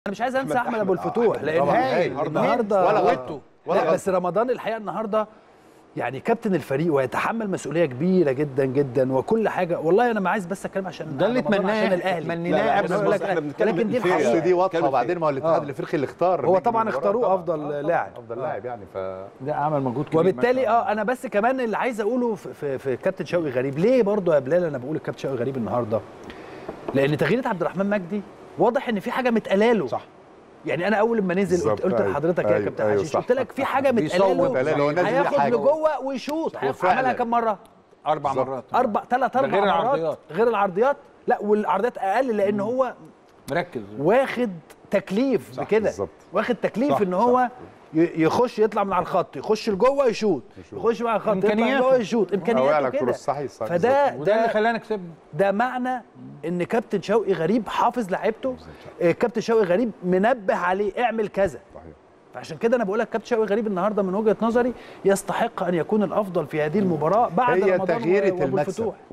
انا مش عايز انسى احمد ابو الفتوح لان طبعاً. هايل هايل. النهارده ولا غلطه ولا لا غلطه بس رمضان الحقيقه النهارده يعني كابتن الفريق ويتحمل مسؤوليه كبيره جدا جدا وكل حاجه والله انا ما عايز بس اتكلم عشان ده اللي رمضان اتمناه- عشان الاهلي اتمناه لا، لا، قبل أنا بقول لك- احنا بنتكلم لكن دي بالفعل. الحقيقه أصل دي واضحه كلمة وبعدين ما هو الاتحاد الافريقي اللي اختار هو نجم طبعا المباراة اختاروه طبعاً. افضل آه، لاعب افضل لاعب يعني ف ده عمل مجهود كبير وبالتالي مثلاً. اه انا بس كمان اللي عايز اقوله في, في, في كابتن شوقي غريب ليه برضه يا بلال انا بقول الكابتن شوقي غريب النهارده لان تغيير عبد الرحمن مجدي واضح ان في حاجه متقاله له صح يعني انا اول ما نزل قلت, بالظبط، قلت أيوة، لحضرتك يا أيوة، كابتن أيوة، حشيش صح. قلت لك في حاجه بيصوت متقاله بلاش، هو له نازل هياخد حاجة. لجوه ويشوط هياخد- فعلاً. عملها كام مره اربع بالظبط. مرات اربع ثلاث ده اربع غير مرات العرضيات. غير العرضيات لا والعرضيات اقل لان هو مركز واخد تكليف صح، بكده بالظبط. واخد تكليف صح، ان هو ي- يخش يطلع من على الخط يخش لجوه يشوط يخش من على الخط يطلع إمكانياته. لجوه يشوط أوعى امكانياته على كده كروس صحيح صح فده وده اللي ده خلانا كسبنا ده معنى ان كابتن شوقي غريب حافظ لعيبته آه، كابتن شوقي غريب منبه عليه اعمل كذا صحيح فعشان كده انا بقول لك كابتن شوقي غريب النهارده من وجهه نظري يستحق ان يكون الافضل في هذه المباراه بعد هي رمضان تغييرة و- وأبو المكسب. الفتوح